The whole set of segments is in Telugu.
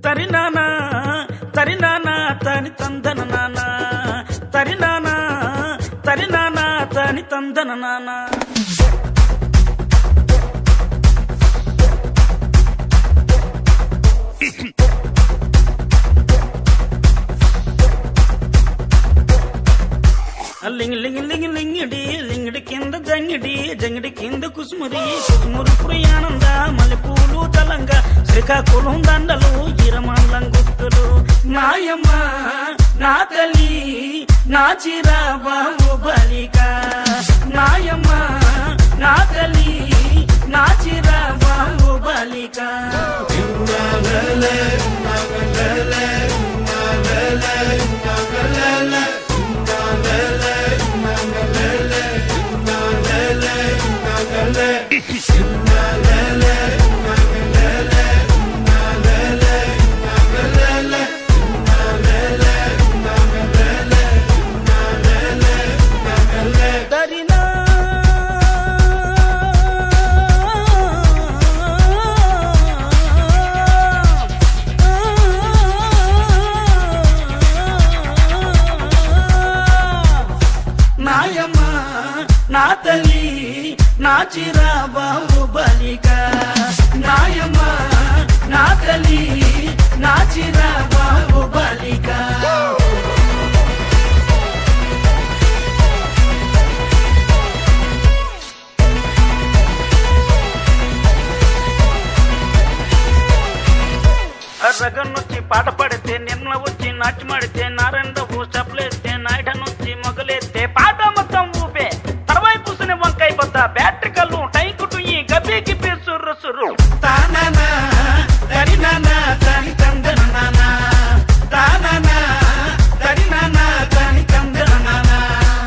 తరినానా తరినానా తని తందన నానా తరినానా తరినానా తని తందన నానా లింగ్ లింగ్ లింగ్ లింగిడి లింగిడి కింద జంగిడి జంగిడి కింద కుసుమురి కుసుమురు ప్రియానంద మల్లెపూలు తలంగా శ్రీకాకుళం దండలు ఇరమండం గుర్తులు నాయమ్మ నా తల్లి నా చిరా బాబు బలిక నాయమ్మ నా తల్లి నా చిరా బాబు బలిక దరినా నాయమ్మ నా తల్లి నా చిరా బాబు బలిక నాయమ్మ నా తల్లి నా చిరా బాబు బలిక రగన్నొచ్చి పాట పడితే నిర్మల వచ్చి నాట్యమాడితే నారాయణరావు చప్పలేస్తే నాయుడనొచ్చి మొగలేస్తే పాట మొత్తం ఊపే తర్వాయి కూసుని వంకాయ బద్ద బ్యాటరీ కళ్ళు టైకుటు ఈ గబ్బి గిబ్బి సుర్రు సుర్రు తాననా దరినానా దాని తందన నానా తాననా దరినానా దాని తందన నానా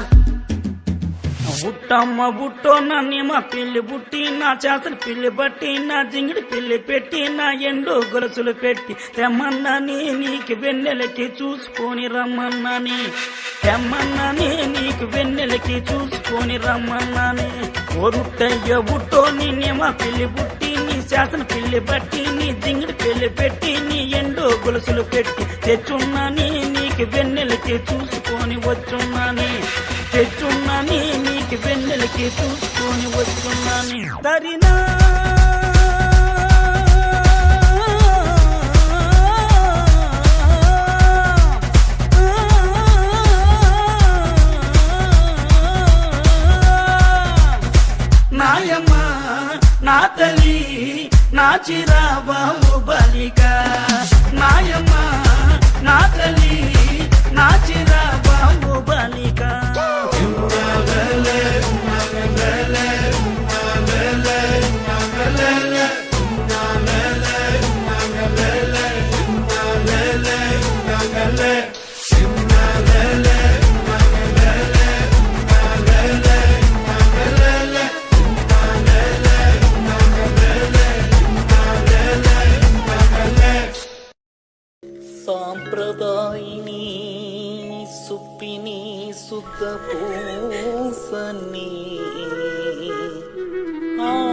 బుట్టమ్మ బుట్టో నన్ను మా పిల్లి బుట్టి నా చేతలు పిల్లి బట్టి నా జింగిడి పిల్లి పెట్టి నా ఎండు గొలుసులు పెట్టి తెమ్మన్నాని నీకు వెన్నెలకి చూసుకొని రమ్మన్నాని తెమ్మన్నాని నీకు వెన్నెలకి చూసుకొని రమ్మన్నాని ఒరుట్టయ్య బుట్టో నిన్నే మా పిల్లి బుట్టి నీ శాసన పిల్లి బట్టి నీ జింగిడి పిల్లి పెట్టి నీ ఎండు గొలుసులు పెట్టి తెచ్చున్నాని నీకు వెన్నెలకి చూసుకొని వచ్చున్నాని తెచ్చున్నాని నీకు వెన్నెలకి చూసుకొని వచ్చున్నాని దరినా నాయమ్మ నా తల్లి నా చిరా బాబు బలిక నాయమ్మ నా తల్లి నా చిరా బాబు బలిక సాంప్రదాయిని సుప్పిని సుఖ పూసని ఆ